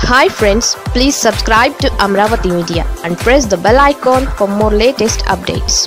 hi friends please subscribe to Amaravati media and press the bell icon for more latest updates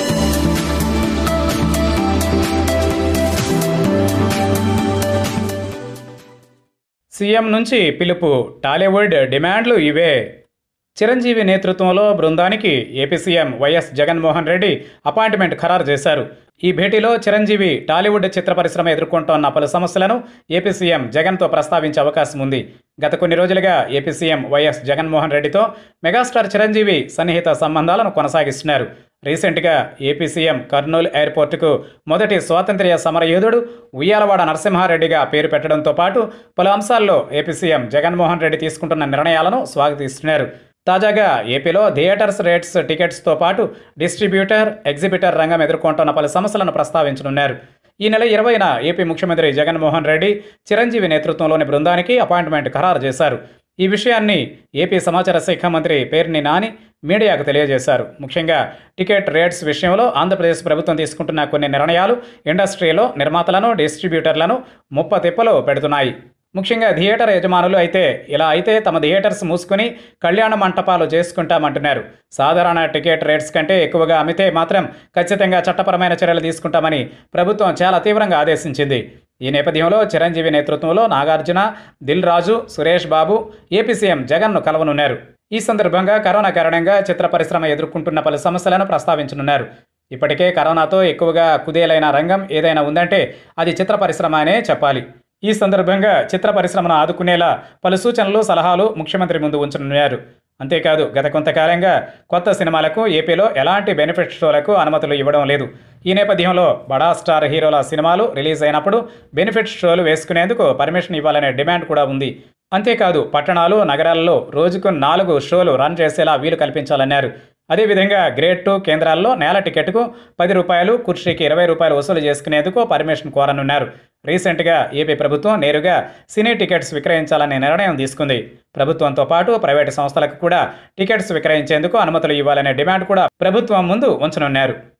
CM నుంచి పిలుపు టాలీవుడ్ డిమాండ్లు ఇవే చిరంజీవి నేతృత్వంలో బృందానికి AP CM YS Jaganmohan Reddy appointment ఖరారు చేశారు ఈ భేటీలో చిరంజీవి టాలీవుడ్ చిత్ర పరిశ్రమ ఎదుర్కొంటోన్న పలు సమస్యలను ఏపీ సీఎం జగన్తో ప్రస్తావించే అవకాశం ఉంది గత కొన్ని రోజులుగా ఏపీ సీఎం వైఎస్ జగన్మోహన్ రెడ్డితో మెగాస్టార్ చిరంజీవి సన్నిహిత సంబంధాలను కొనసాగిస్తున్నారు రీసెంట్గా ఏపీ సీఎం కర్నూలు ఎయిర్పోర్టుకు మొదటి స్వాతంత్ర్య సమరయోధుడు ఉయ్యాలవాడ నరసింహారెడ్డిగా పేరు పెట్టడంతో పాటు పలు అంశాల్లో ఏపీ సీఎం జగన్మోహన్ రెడ్డి తీసుకుంటున్న నిర్ణయాలను స్వాగతిస్తున్నారు తాజాగా ఏపీలో థియేటర్స్ రేట్స్ టికెట్స్తో పాటు డిస్ట్రిబ్యూటర్ ఎగ్జిబిటర్ రంగం ఎదుర్కొంటున్న పలు సమస్యలను ప్రస్తావించనున్నారు ఈ నెల ఇరవైన ఏపీ ముఖ్యమంత్రి జగన్మోహన్ రెడ్డి చిరంజీవి నేతృత్వంలోని బృందానికి అపాయింట్మెంట్ ఖరారు చేశారు ఈ విషయాన్ని ఏపీ సమాచార శాఖ మంత్రి పేర్ని నాని మీడియాకు తెలియజేశారు ముఖ్యంగా టికెట్ రేట్స్ విషయంలో ఆంధ్రప్రదేశ్ ప్రభుత్వం తీసుకుంటున్న కొన్ని నిర్ణయాలు ఇండస్ట్రీలో నిర్మాతలను డిస్ట్రిబ్యూటర్లను ముప్ప తిప్పలో పెడుతున్నాయి ముఖ్యంగా థియేటర్ యజమానులు అయితే ఇలా అయితే తమ థియేటర్స్ మూసుకుని కళ్యాణ మంటపాలు చేసుకుంటామంటున్నారు సాధారణ టికెట్ రేట్స్ కంటే ఎక్కువగా అమ్మితే మాత్రం ఖచ్చితంగా చట్టపరమైన చర్యలు తీసుకుంటామని ప్రభుత్వం చాలా తీవ్రంగా ఆదేశించింది ఈ నేపథ్యంలో చిరంజీవి నేతృత్వంలో నాగార్జున దిల్ రాజు సురేష్ బాబు ఏపీ సీఎం జగన్ను కలవనున్నారు ఈ సందర్భంగా కరోనా కారణంగా చిత్ర పరిశ్రమ ఎదుర్కొంటున్న పలు సమస్యలను ప్రస్తావించనున్నారు ఇప్పటికే కరోనాతో ఎక్కువగా కుదేలైన రంగం ఏదైనా ఉందంటే అది చిత్ర పరిశ్రమ అనే చెప్పాలి ఈ సందర్భంగా చిత్ర పరిశ్రమను ఆదుకునేలా పలు సూచనలు సలహాలు ముఖ్యమంత్రి ముందు ఉంచనున్నారు అంతేకాదు గత కొంతకాలంగా కొత్త సినిమాలకు ఏపీలో ఎలాంటి బెనిఫిట్ షోలకు అనుమతులు ఇవ్వడం లేదు ఈ నేపథ్యంలో బడా స్టార్ హీరోల సినిమాలు రిలీజ్ అయినప్పుడు బెనిఫిట్ షోలు వేసుకునేందుకు పర్మిషన్ ఇవ్వాలనే డిమాండ్ కూడా ఉంది అంతేకాదు పట్టణాలు నగరాల్లో రోజుకు నాలుగు షోలు రన్ చేసేలా వీలు కల్పించాలన్నారు అదేవిధంగా గ్రేడ్ టూ కేంద్రాల్లో నేల టికెట్కు పది రూపాయలు కుర్చీకి ఇరవై రూపాయలు వసూలు చేసుకునేందుకు పర్మిషన్ కోరనున్నారు రీసెంట్గా ఏపీ ప్రభుత్వం నేరుగా సినీ టికెట్స్ విక్రయించాలనే నిర్ణయం తీసుకుంది ప్రభుత్వంతో పాటు ప్రైవేటు సంస్థలకు కూడా టికెట్స్ విక్రయించేందుకు అనుమతులు ఇవ్వాలనే డిమాండ్ కూడా ప్రభుత్వం ముందు ఉంచనున్నారు